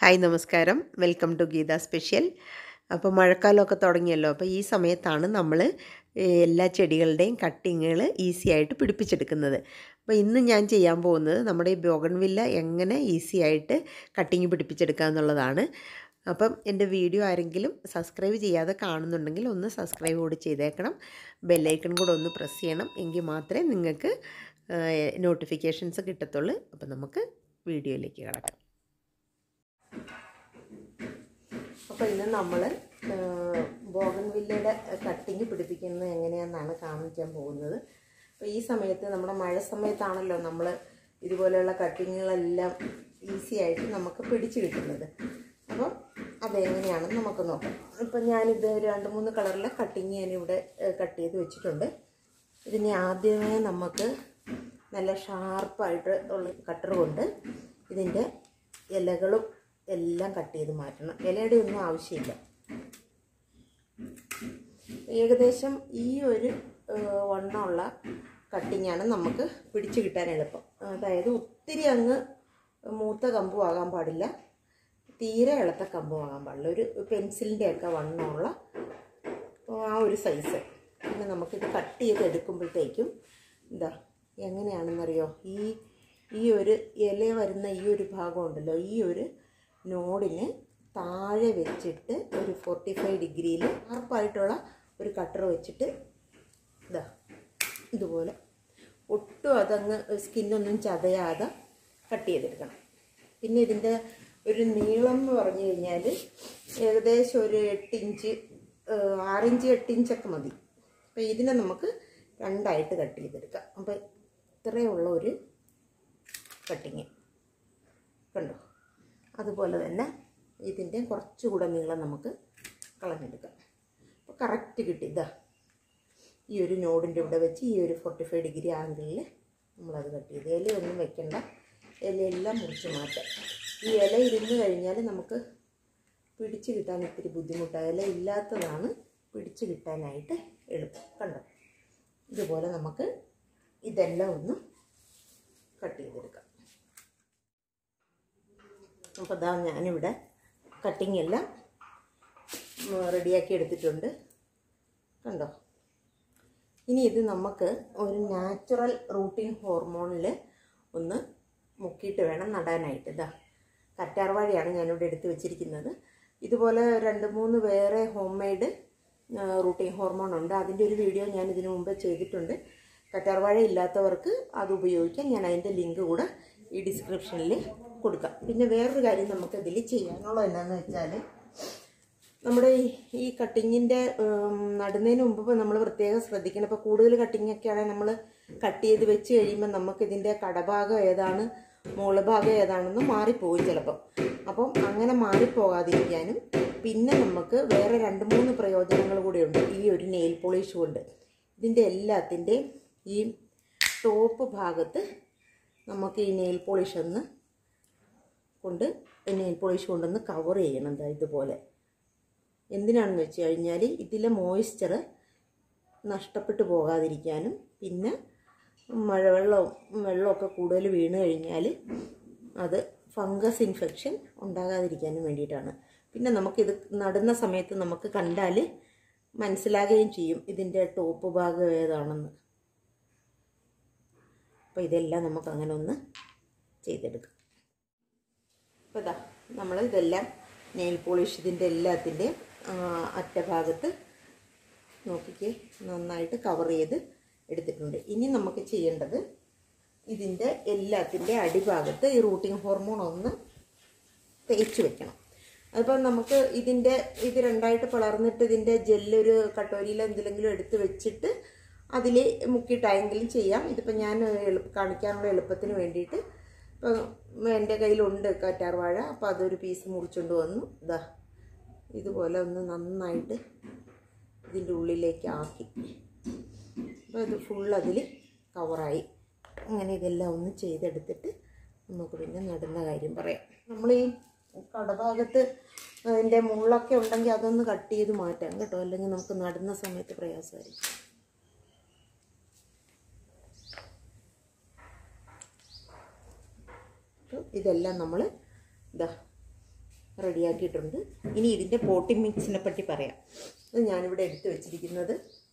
Hi നമസ്കാരം welcome to Geetha special അപ്പോൾ മഴക്കാലമൊക്കെ തുടങ്ങിയല്ലോ അപ്പോൾ ഈ സമയത്താണ് നമ്മൾ എല്ലാ ചെടികളുടെയും കട്ടിങ്ങുകൾ ഈസി ആയിട്ട് പിടിപ്പിച്ചെടുക്കുന്നത് അപ്പോൾ ഇന്ന് ഞാൻ ചെയ്യാൻ പോകുന്നത് നമ്മുടെ ഈ ബോഗൺവില്ല എങ്ങനെ ഈസി ആയിട്ട് കട്ടിങ് പിടിപ്പിച്ചെടുക്കുക എന്നുള്ളതാണ് അപ്പം എൻ്റെ വീഡിയോ ആരെങ്കിലും സബ്സ്ക്രൈബ് ചെയ്യാതെ കാണുന്നുണ്ടെങ്കിൽ ഒന്ന് സബ്സ്ക്രൈബ് കൂടി ചെയ്തേക്കണം ബെല്ലൈക്കൺ കൂടെ ഒന്ന് പ്രസ് ചെയ്യണം എങ്കിൽ മാത്രമേ നിങ്ങൾക്ക് നോട്ടിഫിക്കേഷൻസ് കിട്ടത്തുള്ളൂ അപ്പം നമുക്ക് വീഡിയോയിലേക്ക് കിടക്കാം അപ്പോൾ ഇന്ന് നമ്മൾ ബോഗൻവില്ലയുടെ കട്ടിങ് പിടിപ്പിക്കുന്നത് എങ്ങനെയാണെന്നാണ് കാണിക്കാൻ പോകുന്നത് അപ്പോൾ ഈ സമയത്ത് നമ്മുടെ മഴ സമയത്താണല്ലോ നമ്മൾ ഇതുപോലെയുള്ള കട്ടിങ്ങുകളെല്ലാം ഈസി ആയിട്ട് നമുക്ക് പിടിച്ചു കിട്ടുന്നത് അപ്പം അതെങ്ങനെയാണെന്ന് നമുക്ക് നോക്കാം ഇപ്പം ഞാനിത് രണ്ട് മൂന്ന് കളറിലെ കട്ടിങ് ഞാനിവിടെ കട്ട് ചെയ്ത് വെച്ചിട്ടുണ്ട് ഇതിനെ ആദ്യമേ നമുക്ക് നല്ല ഷാർപ്പായിട്ട് ഉള്ള കട്ടർ കൊണ്ട് ഇതിൻ്റെ ഇലകളും എല്ലാം കട്ട് ചെയ്ത് മാറ്റണം ഇലയുടെ ഒന്നും ആവശ്യമില്ല ഏകദേശം ഈ ഒരു വണ്ണമുള്ള കട്ടിങ്ങാണ് നമുക്ക് പിടിച്ചു കിട്ടാൻ എളുപ്പം അതായത് ഒത്തിരി അങ്ങ് മൂത്ത കമ്പും ആകാൻ പാടില്ല തീരെ ഇളത്ത കമ്പും ആകാൻ പാടില്ല ഒരു പെൻസിലിൻ്റെയൊക്കെ വണ്ണമുള്ള ആ ഒരു സൈസ് പിന്നെ നമുക്കിത് കട്ട് ചെയ്ത് എടുക്കുമ്പോഴത്തേക്കും എന്താ എങ്ങനെയാണെന്നറിയോ ഈ ഈ ഒരു ഇല വരുന്ന ഈ ഒരു ഭാഗം ഉണ്ടല്ലോ ഈ ഒരു നോഡിന് താഴെ വെച്ചിട്ട് ഒരു ഫോർട്ടി ഫൈവ് ഡിഗ്രിയിൽ ഷാർപ്പായിട്ടുള്ള ഒരു കട്ടർ വെച്ചിട്ട് ഇതാ ഇതുപോലെ ഒട്ടും അതങ്ങ് സ്കിന്നൊന്നും ചതയാതെ കട്ട് ചെയ്തെടുക്കണം പിന്നെ ഇതിൻ്റെ ഒരു നീളം എന്ന് പറഞ്ഞു കഴിഞ്ഞാൽ ഏകദേശം ഒരു എട്ടിഞ്ച് ആറിഞ്ച് എട്ടിഞ്ചൊക്കെ മതി അപ്പോൾ ഇതിനെ നമുക്ക് രണ്ടായിട്ട് കട്ട് ചെയ്തെടുക്കാം അപ്പോൾ ഇത്രയുള്ള ഒരു കട്ടിങ് കണ്ടോ അതുപോലെ തന്നെ ഇതിൻ്റെ കുറച്ചുകൂടെ നീളം നമുക്ക് കളഞ്ഞെടുക്കാം അപ്പോൾ കറക്റ്റ് കിട്ടി ഇതാ ഈ ഒരു നോഡിൻ്റെ ഇവിടെ വെച്ച് ഈ ഒരു ഫോർട്ടി ഫൈവ് ഡിഗ്രി ആംഗിളിൽ നമ്മളത് കട്ട് ചെയ്ത് ഇലയൊന്നും വെക്കണ്ട ഇലയെല്ലാം മുറിച്ച് മാറ്റാം ഈ ഇല ഇരുന്ന് കഴിഞ്ഞാൽ നമുക്ക് പിടിച്ച് കിട്ടാൻ ഇത്തിരി ബുദ്ധിമുട്ടാണ് ഇല ഇല്ലാത്തതാണ് പിടിച്ച് കിട്ടാനായിട്ട് എളുപ്പം കണ്ടോ ഇതുപോലെ നമുക്ക് ഇതെല്ലാം ഒന്ന് കട്ട് ചെയ്തെടുക്കാം അപ്പോൾ ഇതാ ഞാനിവിടെ കട്ടിങ് എല്ലാം റെഡിയാക്കി എടുത്തിട്ടുണ്ട് കണ്ടോ ഇനി ഇത് നമുക്ക് ഒരു നാച്ചുറൽ റൂട്ടിൻ ഹോർമോണിൽ ഒന്ന് മുക്കിയിട്ട് വേണം നടാനായിട്ട് ഇതാ കറ്റാർവാഴയാണ് ഞാനിവിടെ എടുത്ത് വെച്ചിരിക്കുന്നത് ഇതുപോലെ രണ്ട് മൂന്ന് വേറെ ഹോം മെയ്ഡ് റൂട്ടിൻ ഹോർമോൺ ഉണ്ട് അതിൻ്റെ ഒരു വീഡിയോ ഞാൻ ഇതിനു മുമ്പ് ചെയ്തിട്ടുണ്ട് കറ്റാർവാഴ ഇല്ലാത്തവർക്ക് അത് ഉപയോഗിക്കാം ഞാൻ അതിൻ്റെ ലിങ്ക് കൂടെ ഈ ഡിസ്ക്രിപ്ഷനിൽ കൊടുക്കാം പിന്നെ വേറൊരു കാര്യം നമുക്ക് ഇതിൽ ചെയ്യാനുള്ളത് എന്നാന്ന് വെച്ചാൽ നമ്മുടെ ഈ കട്ടിങ്ങിൻ്റെ നടുന്നതിന് മുമ്പ് നമ്മൾ പ്രത്യേകം ശ്രദ്ധിക്കണം ഇപ്പോൾ കൂടുതൽ കട്ടിങ്ങൊക്കെ ആണെങ്കിൽ നമ്മൾ കട്ട് ചെയ്ത് വെച്ച് കഴിയുമ്പോൾ നമുക്ക് ഇതിൻ്റെ കടഭാഗം ഏതാണ് മുകളഭാഗം ഏതാണെന്ന് മാറിപ്പോകും ചിലപ്പം അപ്പം അങ്ങനെ മാറിപ്പോകാതിരിക്കാനും പിന്നെ നമുക്ക് വേറെ രണ്ട് മൂന്ന് പ്രയോജനങ്ങൾ കൂടിയുണ്ട് ഈ ഒരു നെയിൽ പോളിഷ് കൊണ്ട് ഇതിൻ്റെ എല്ലാത്തിൻ്റെയും ഈ ടോപ്പ് ഭാഗത്ത് നമുക്ക് ഈ നെയിൽ പോളിഷ് ഒന്ന് കൊണ്ട് നെയിൽ പോളിഷ് കൊണ്ടൊന്ന് കവർ ചെയ്യണം എന്താ ഇതുപോലെ എന്തിനാണെന്ന് വെച്ച് കഴിഞ്ഞാൽ ഇതിലെ മോയ്സ്ചർ നഷ്ടപ്പെട്ടു പോകാതിരിക്കാനും പിന്നെ മഴവെള്ളവും വെള്ളമൊക്കെ കൂടുതൽ വീണ് കഴിഞ്ഞാൽ അത് ഫംഗസ് ഇൻഫെക്ഷൻ ഉണ്ടാകാതിരിക്കാനും വേണ്ടിയിട്ടാണ് പിന്നെ നമുക്കിത് നടുന്ന സമയത്ത് നമുക്ക് കണ്ടാൽ മനസ്സിലാകുകയും ചെയ്യും ഇതിൻ്റെ ടോപ്പ് ഭാഗം ഏതാണെന്ന് അപ്പോൾ ഇതെല്ലാം നമുക്ക് അങ്ങനെ ഒന്ന് ചെയ്തെടുക്കാം അപ്പോൾ ഇതാ നമ്മൾ ഇതെല്ലാം നെയിൽ പോളിഷ് ഇതിൻ്റെ എല്ലാത്തിൻ്റെയും അറ്റഭാഗത്ത് നോക്കിക്കേ നന്നായിട്ട് കവർ ചെയ്ത് എടുത്തിട്ടുണ്ട് ഇനി നമുക്ക് ചെയ്യേണ്ടത് ഇതിൻ്റെ എല്ലാത്തിൻ്റെ അടിഭാഗത്ത് ഈ റൂട്ടിംഗ് ഹോർമോൺ ഒന്ന് തേച്ച് വെക്കണം അതിപ്പോൾ നമുക്ക് ഇതിൻ്റെ ഇത് രണ്ടായിട്ട് പിളർന്നിട്ട് ഇതിൻ്റെ ജെല്ലൊരു കട്ടോരിയിൽ എന്തിലെങ്കിലും എടുത്ത് വെച്ചിട്ട് അതിൽ മുക്കിയിട്ടായെങ്കിലും ചെയ്യാം ഇതിപ്പോൾ ഞാൻ എളുപ്പ കാണിക്കാനുള്ള എളുപ്പത്തിന് വേണ്ടിയിട്ട് ഇപ്പം എൻ്റെ കയ്യിലുണ്ട് കറ്റാർവാഴ അപ്പോൾ അതൊരു പീസ് മുറിച്ചുകൊണ്ട് വന്നു ഇതാ ഇതുപോലെ ഒന്ന് നന്നായിട്ട് ഇതിൻ്റെ ഉള്ളിലേക്ക് ആക്കി അപ്പോൾ ഇത് ഫുൾ അതിൽ കവറായി അങ്ങനെ ഇതെല്ലാം ഒന്ന് ചെയ്തെടുത്തിട്ട് നമുക്ക് പിന്നെ നടുന്ന കാര്യം പറയാം നമ്മൾ ഈ കടഭാഗത്ത് അതിൻ്റെ മുള്ളൊക്കെ ഉണ്ടെങ്കിൽ അതൊന്ന് കട്ട് ചെയ്ത് മാറ്റാം കേട്ടോ അല്ലെങ്കിൽ നമുക്ക് നടുന്ന സമയത്ത് പ്രയാസമായിരിക്കും ഇതെല്ലാം നമ്മൾ ഇതാ റെഡിയാക്കിയിട്ടുണ്ട് ഇനി ഇതിൻ്റെ പോട്ടിംഗ് മിക്സിനെ പറ്റി പറയാം ഇത് ഞാനിവിടെ എടുത്തു വെച്ചിരിക്കുന്നത്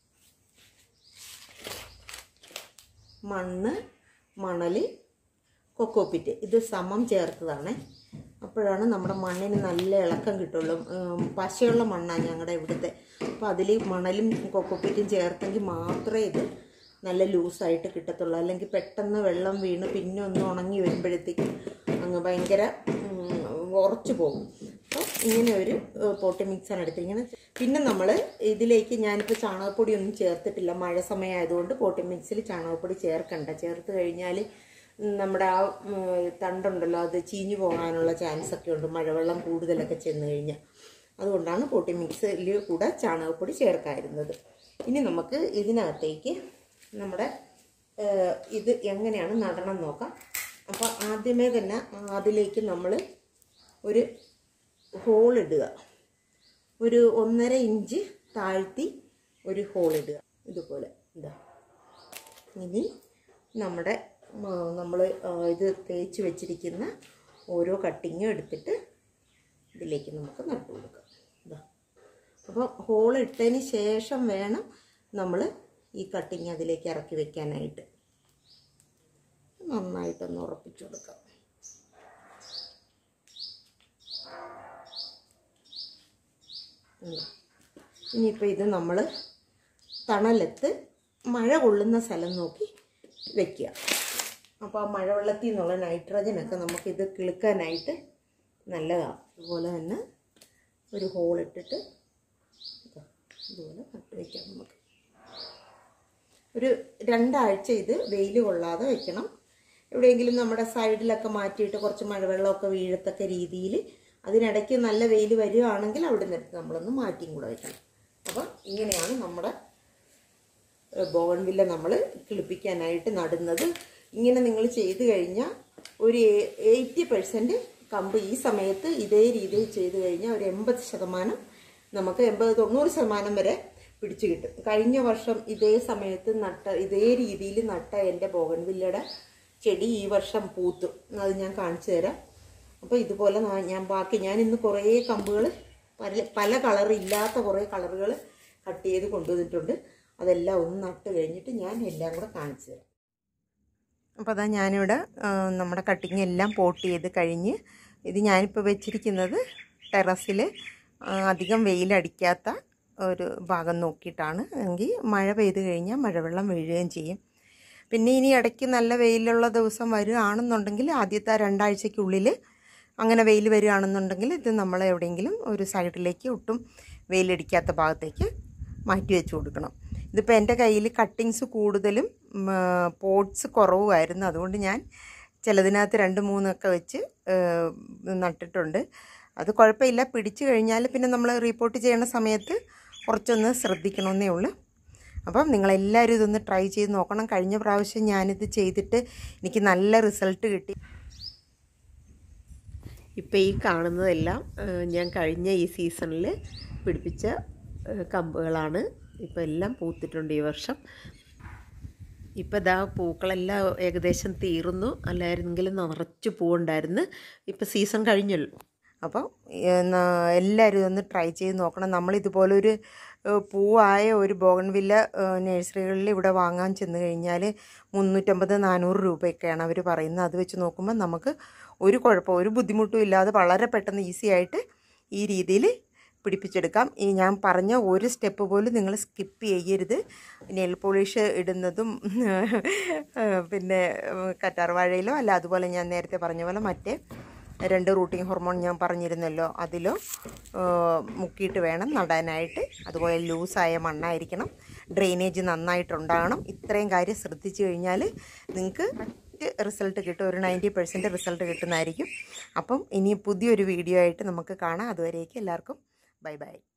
മണ്ണ് മണൽ കൊക്കോപ്പിറ്റ് ഇത് സമം ചേർത്തതാണ് അപ്പോഴാണ് നമ്മുടെ മണ്ണിന് നല്ല ഇളക്കം കിട്ടുള്ളൂ ഉം, പശയുള്ള മണ്ണാണ് ഞങ്ങളുടെ ഇവിടുത്തെ അപ്പോൾ അതിൽ മണലും കൊക്കോപ്പിറ്റും ചേർത്തെങ്കിൽ മാത്രമേ ഇത് നല്ല ലൂസായിട്ട് കിട്ടത്തുള്ളൂ അല്ലെങ്കിൽ പെട്ടെന്ന് വെള്ളം വീണ് പിന്നെ ഒന്ന് ഉണങ്ങി വരുമ്പോഴത്തേക്കും അങ്ങ് ഭയങ്കര ഉം, ഉറച്ചു പോകും അപ്പോൾ ഇങ്ങനെ ഒരു പോട്ടി മിക്സാണ് എടുത്തിരിക്കുന്നത് പിന്നെ നമ്മൾ ഇതിലേക്ക് ഞാനിപ്പോൾ ചാണകപ്പൊടി ഒന്നും ചേർത്തിട്ടില്ല മഴ സമയമായതുകൊണ്ട് പോട്ടി മിക്സിൽ ചാണകപ്പൊടി ചേർക്കണ്ട ചേർത്ത് കഴിഞ്ഞാൽ നമ്മുടെ ആ ഉം, തണ്ടുണ്ടല്ലോ അത് ചീഞ്ഞു പോകാനുള്ള ചാൻസ് ഒക്കെ ഉണ്ട് മഴവെള്ളം കൂടുതലൊക്കെ ചെന്ന് കഴിഞ്ഞാൽ അതുകൊണ്ടാണ് പോട്ടി മിക്സിൽ കൂടെ ചാണകപ്പൊടി ചേർക്കായിരുന്നത് ഇനി നമുക്ക് ഇതിനകത്തേക്ക് നമ്മുടെ ഏഹ്, ഇത് എങ്ങനെയാണ് നടണം നോക്കാം അപ്പോൾ ആദ്യമേ തന്നെ അതിലേക്ക് നമ്മൾ ഒരു ഹോൾ ഇടുക ഒരു ഒന്നര ഇഞ്ച് താഴ്ത്തി ഒരു ഹോൾ ഇടുക ഇതുപോലെ ഇതാ ഇനി നമ്മുടെ നമ്മൾ ഇത് തേച്ച് വെച്ചിരിക്കുന്ന ഓരോ കട്ടിങ്ങും എടുത്തിട്ട് ഇതിലേക്ക് നമുക്ക് നട്ടു കൊടുക്കാം ഇതാ അപ്പോൾ ഹോൾ ഇട്ടതിന് ശേഷം വേണം നമ്മൾ ഈ കട്ടിങ് അതിലേക്ക് ഇറക്കി വെക്കാനായിട്ട് നന്നായിട്ടൊന്ന് ഉറപ്പിച്ചു കൊടുക്കാം ഉം. ഇനിയിപ്പോൾ ഇത് നമ്മൾ തണലത്ത് മഴ കൊള്ളുന്ന സ്ഥലം നോക്കി വെക്കുക അപ്പോൾ ആ മഴവെള്ളത്തിൽ നിന്നുള്ള നൈട്രജനൊക്കെ നമുക്കിത് കിളുക്കാനായിട്ട് നല്ലതാണ് അതുപോലെ തന്നെ ഒരു ഹോൾ ഇട്ടിട്ട് ഇതാ, ഇതുപോലെ നട്ട് വയ്ക്കാം നമുക്ക് ഒരു രണ്ടാഴ്ച ഇത് വെയിൽ കൊള്ളാതെ വെക്കണം എവിടെയെങ്കിലും നമ്മുടെ സൈഡിലൊക്കെ മാറ്റിയിട്ട് കുറച്ച് മഴവെള്ളമൊക്കെ വീഴത്തക്ക രീതിയിൽ അതിനിടയ്ക്ക് നല്ല വെയിൽ വരികയാണെങ്കിൽ അവിടെ നിന്നെടുത്ത് നമ്മളൊന്ന് മാറ്റിയും കൂടെ വെക്കണം അപ്പം ഇങ്ങനെയാണ് നമ്മുടെ ബോഗൺവില്ല നമ്മൾ കിളിപ്പിക്കാനായിട്ട് നടുന്നത് ഇങ്ങനെ നിങ്ങൾ ചെയ്തു കഴിഞ്ഞാൽ ഒരു എയ്റ്റി പെർസെൻറ്റ് കമ്പ് ഈ സമയത്ത് ഇതേ രീതിയിൽ ചെയ്തു കഴിഞ്ഞാൽ ഒരു എൺപത് ശതമാനം നമുക്ക് എൺപത് തൊണ്ണൂറ് ശതമാനം വരെ പിടിച്ചു കിട്ടും കഴിഞ്ഞ വർഷം ഇതേ സമയത്ത് നട്ട ഇതേ രീതിയിൽ നട്ട എൻ്റെ ബോഗൺവില്ലയുടെ ചെടി ഈ വർഷം പൂത്തു അത് ഞാൻ കാണിച്ചു തരാം അപ്പോൾ ഇതുപോലെ നാ- ഞാൻ ബാക്കി ഞാൻ ഇന്ന് കുറേ കമ്പുകൾ പല പല കളർ ഇല്ലാത്ത കുറേ കളറുകൾ കട്ട് ചെയ്ത് കൊണ്ടുവന്നിട്ടുണ്ട് അതെല്ലാം ഒന്ന് നട്ട് കഴിഞ്ഞിട്ട് ഞാൻ എല്ലാം കൂടെ കാണിച്ചു തരാം അപ്പോൾ അതാ ഞാനിവിടെ ആ, നമ്മുടെ കട്ടിങ് എല്ലാം പോട്ട് ചെയ്ത് കഴിഞ്ഞ് ഇത് ഞാനിപ്പോൾ വെച്ചിരിക്കുന്നത് ടെറസിൽ അധികം വെയിലടിക്കാത്ത ഒരു ഭാഗം നോക്കിയിട്ടാണ് എങ്കിൽ മഴ പെയ്ത് കഴിഞ്ഞാൽ മഴവെള്ളം വീഴുകയും ചെയ്യും പിന്നെ ഇനി ഇടയ്ക്ക് നല്ല വെയിലുള്ള ദിവസം വരികയാണെന്നുണ്ടെങ്കിൽ ആദ്യത്തെ ആ രണ്ടാഴ്ചയ്ക്കുള്ളിൽ അങ്ങനെ വെയിൽ വരികയാണെന്നുണ്ടെങ്കിൽ ഇത് നമ്മൾ എവിടെയെങ്കിലും ഒരു സൈഡിലേക്ക് ഒട്ടും വെയിലടിക്കാത്ത ഭാഗത്തേക്ക് മാറ്റി വെച്ച് കൊടുക്കണം ഇതിപ്പോൾ എൻ്റെ കയ്യിൽ കട്ടിങ്സ് കൂടുതലും പോട്ട്സ് കുറവുമായിരുന്നു അതുകൊണ്ട് ഞാൻ ചിലതിനകത്ത് രണ്ട് മൂന്നൊക്കെ വെച്ച് ഏഹ്, നട്ടിട്ടുണ്ട് അത് കുഴപ്പമില്ല പിടിച്ചു കഴിഞ്ഞാൽ പിന്നെ നമ്മൾ റിപ്പോർട്ട് ചെയ്യണ സമയത്ത് കുറച്ചൊന്ന് ശ്രദ്ധിക്കണമെന്നേ ഉള്ളൂ അപ്പം നിങ്ങളെല്ലാവരും ഇതൊന്ന് ട്രൈ ചെയ്ത് നോക്കണം കഴിഞ്ഞ പ്രാവശ്യം ഞാനിത് ചെയ്തിട്ട് എനിക്ക് നല്ല റിസൾട്ട് കിട്ടി ഇപ്പം ഈ കാണുന്നതെല്ലാം ഏഹ്, ഞാൻ കഴിഞ്ഞ ഈ സീസണിൽ പിടിപ്പിച്ച ഏഹ്, കമ്പുകളാണ് ഇപ്പം എല്ലാം പൂത്തിട്ടുണ്ട് ഈ വർഷം ഇപ്പം ഇതാ പൂക്കളെല്ലാം ഏകദേശം തീർന്നു അല്ലായിരുന്നെങ്കിലും നിറച്ച് പൂവുണ്ടായിരുന്നു ഇപ്പം സീസൺ കഴിഞ്ഞല്ലോ അപ്പം എല്ലാവരും ഇതൊന്ന് ട്രൈ ചെയ്ത് നോക്കണം നമ്മളിതുപോലൊരു ഏഹ്, പൂവായ ഒരു ബോഗൺവില്ല ഏഹ്, നഴ്സറികളിൽ ഇവിടെ വാങ്ങാൻ ചെന്ന് കഴിഞ്ഞാൽ മുന്നൂറ്റമ്പത് നാനൂറ് രൂപയൊക്കെയാണ് അവർ പറയുന്നത് അത് വെച്ച് നോക്കുമ്പോൾ നമുക്ക് ഒരു കുഴപ്പം ഒരു ബുദ്ധിമുട്ടും ഇല്ലാതെ വളരെ പെട്ടെന്ന് ഈസി ആയിട്ട് ഈ രീതിയിൽ പിടിപ്പിച്ചെടുക്കാം ഈ ഞാൻ പറഞ്ഞ ഒരു സ്റ്റെപ്പ് പോലും നിങ്ങൾ സ്കിപ്പ് ചെയ്യരുത് നെയിൽ പോളിഷ് ഇടുന്നതും ഏഹ്, പിന്നെ ഏഹ്, കറ്റാർ വാഴയിലോ അല്ല അതുപോലെ ഞാൻ നേരത്തെ പറഞ്ഞ പോലെ മറ്റേ രണ്ട് റൂട്ടിംഗ് ഹോർമോൺ ഞാൻ പറഞ്ഞിരുന്നല്ലോ അതിലോ ഏഹ്, മുക്കിയിട്ട് വേണം നടാനായിട്ട് അതുപോലെ ലൂസായ മണ്ണായിരിക്കണം ഡ്രെയിനേജ് നന്നായിട്ടുണ്ടാകണം ഇത്രയും കാര്യം ശ്രദ്ധിച്ചു കഴിഞ്ഞാൽ നിങ്ങൾക്ക് കറക്റ്റ് റിസൾട്ട് കിട്ടും ഒരു നയൻറ്റി പെർസെൻറ്റ് റിസൾട്ട് കിട്ടുന്നതായിരിക്കും അപ്പം ഇനി പുതിയൊരു വീഡിയോ ആയിട്ട് നമുക്ക് കാണാം അതുവരേക്കും എല്ലാവർക്കും ബൈ ബൈ